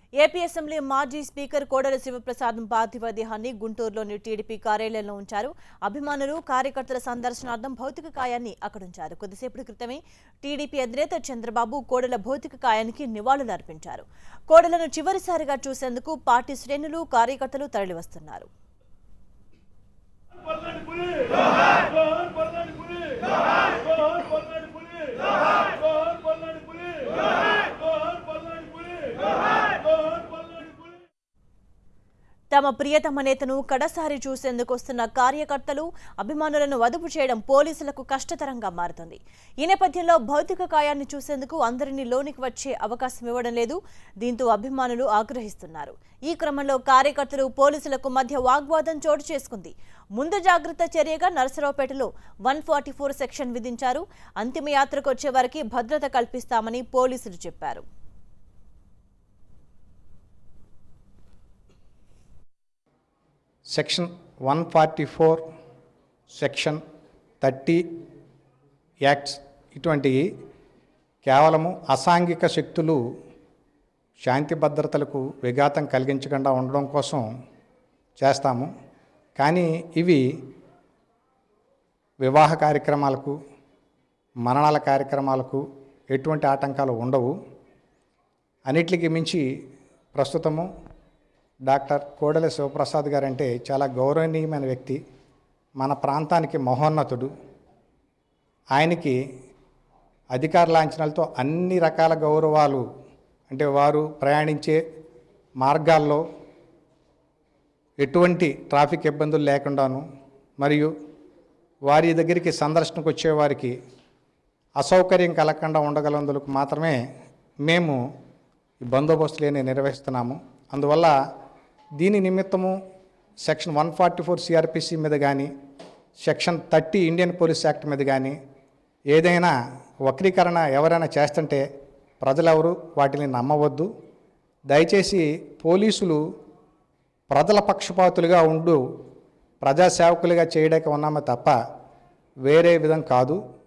AP assembly మాజీ speaker Kodela Sivaprasad పార్థివ దేహాన్ని గుంటూరులోని టీడీపీ కార్యాలయంలో ఉంచారు అభిమానులు కార్యకర్తల సందర్శనార్థం భౌతిక కాయాన్ని అక్కడుంచారు కొద్దిసేపటి క్రితమే టీడీపీ అధినేత చంద్రబాబు కోడెల భౌతిక కాయానికి నివాళులు అర్పించారు కోడెలను చివరిసారిగా చూసేందుకు పార్టీ శ్రేణులు కార్యకర్తలు తరలివస్తున్నారు పల్నాడు పులి జోహార్ పల్నాడు పులి జోహార్ పల్నాడు పులి జోహార్ పల్నాడు పులి జోహార్ పల్నాడు పులి జోహార్ పల్నాడు పులి తమ ప్రియతమ నేతను కడసారి చూసేందుకు వస్తున్న కార్యకర్తలు అభిమానులను అదుపు చేయడం పోలీసులకు కష్టతరంగా మారుతుంది ఈ నేపథ్యంలో భౌతిక కాయాన్ని చూసేందుకు అందరినీ లోనికి వచ్చే అవకాశం ఇవ్వడం లేదు దీంతో అభిమానులు ఆగ్రహిస్తున్నారు ఈ క్రమంలో కార్యకర్తలు పోలీసులకు మధ్య వాగ్వాదం చోటు చేసుకుంది ముందు జాగ్రత్త చర్యగా నరసరావుపేటలో వన్ ఫార్టీ ఫోర్ సెక్షన్ విధించారు అంతిమయాత్రకు వచ్చే వారికి భద్రత కల్పిస్తామని పోలీసులు చెప్పారు section one forty four section thirty acts ఇటువంటివి కేవలము అసాంఘిక శక్తులు శాంతి భద్రతలకు విఘాతం కలిగించకుండా ఉండడం కోసం చేస్తాము కానీ ఇవి వివాహ కార్యక్రమాలకు మరణాల కార్యక్రమాలకు ఎటువంటి ఆటంకాలు ఉండవు అన్నిటికి మించి ప్రస్తుతము డాక్టర్ కోడెల శివప్రసాద్ గారు అంటే చాలా గౌరవనీయమైన వ్యక్తి మన ప్రాంతానికి మహోన్నతుడు ఆయనకి అధికార లాంఛనాలతో అన్ని రకాల గౌరవాలు అంటే వారు ప్రయాణించే మార్గాల్లో ఎటువంటి ట్రాఫిక్ ఇబ్బందులు లేకుండాను మరియు వారి దగ్గరికి సందర్శనకు వచ్చేవారికి అసౌకర్యం కలగకుండా ఉండగలందుకు మాత్రమే మేము ఈ బందోబస్తులని నిర్వహిస్తున్నాము అందువల్ల దీని నిమిత్తము section one forty four CrPC మీద కానీ section thirty Indian police act మీద కానీ ఏదైనా వక్రీకరణ ఎవరైనా చేస్తుంటే ప్రజలెవరు వాటిని నమ్మవద్దు దయచేసి పోలీసులు ప్రజల పక్షపాతులుగా ఉండు ప్రజాసేవకులుగా చేయడానికి ఉన్నామే తప్ప వేరే విధం కాదు